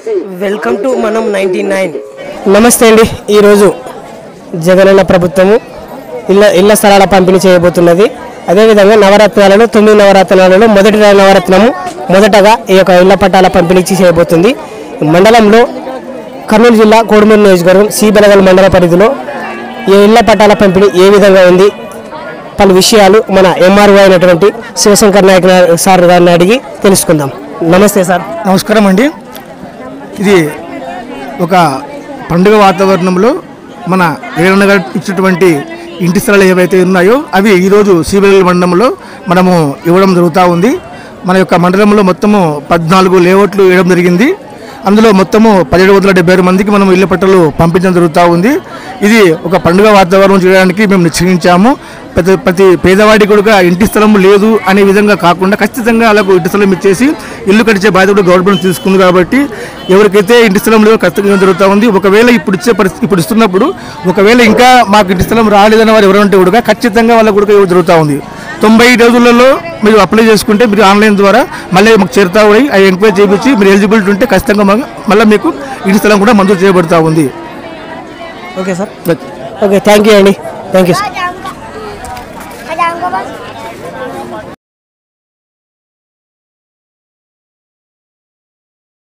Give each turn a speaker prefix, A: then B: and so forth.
A: Welcome to మనం ninety nine నమస్తే అండి ఈరోజు జగనన్న ప్రభుత్వము ఇళ్ళ ఇళ్ల స్థలాల పంపిణీ చేయబోతున్నది అదేవిధంగా నవరత్నాలలో తొమ్మిది నవరత్నాలలో మొదటి నవరత్నము మొదటగా ఈ యొక్క ఇళ్ల పట్టాల పంపిణీ చేయబోతుంది మండలంలో కర్నూలు జిల్లా కోడుమూరు నియోజకవర్గం సి బెలగల్ మండల పరిధిలో ఈ ఇళ్ల పట్టాల పంపిణీ ఏ విధంగా ఉంది పలు విషయాలు మన ఎంఆర్ఓ అయినటువంటి శివశంకర్ నాయక్ నా- సార్ గారిని అడిగి తెలుసుకుందాం నమస్తే సార్
B: నమస్కారం అండి ఇది ఒక పండుగ వాతావరణంలో మన రేవణ గారు ఇచ్చినటువంటి ఇంటి స్థలాలు ఏవైతే ఉన్నాయో అవి ఈరోజు సిబిఎల్ మండలంలో మనము ఇవ్వడం జరుగుతూ ఉంది మన యొక్క మండలంలో మొత్తము పద్నాలుగు లేఅవుట్లు ఇవ్వడం జరిగింది అందులో మొత్తము పదిహేడు వందల డెబ్బై ఆరు మందికి మనం ఇళ్ల పట్టాలు పంపించడం జరుగుతూ ఉంది ఇది ఒక పండుగ వాతావరణం చేయడానికి మేము నిశ్చయించాము ప్రతి ప్రతి పేదవాడికి కూడా ఇంటి స్థలం లేదు అనే విధంగా కాకుండా ఖచ్చితంగా అలాగ ఇంటి స్థలం ఇచ్చేసి ఇల్లు కట్టించే బాధ్యత కూడా గవర్నమెంట్ తీసుకుంది కాబట్టి ఎవరికైతే ఇంటి స్థలం లేదో ఖచ్చితంగా జరుగుతూ ఉంది ఒకవేళ ఇప్పుడు ఇచ్చే పరిస్థితి ఇప్పుడు ఇస్తున్నప్పుడు ఒకవేళ ఇంకా మాకు ఇంటి స్థలం రాలేదని వారు ఎవరంటే కూడా ఖచ్చితంగా వాళ్ళకు కూడా ఇవ్వడం జరుగుతూ ఉంది తొంభై రోజులలో మీరు అప్లై చేసుకుంటే మీరు ఆన్లైన్ ద్వారా మళ్ళీ మాకు చేరుతా పోయి అవి ఎంక్వైరీ చేయించి మీరు ఎలిజిబిలిటీ ఉంటే ఖచ్చితంగా మాకు మళ్ళీ మీకు ఇంటి స్థలం కూడా మంజూరు చేయబడుతూ ఉంది
A: okay sir okay thank you అండి thank you sir
C: Ada angka bang?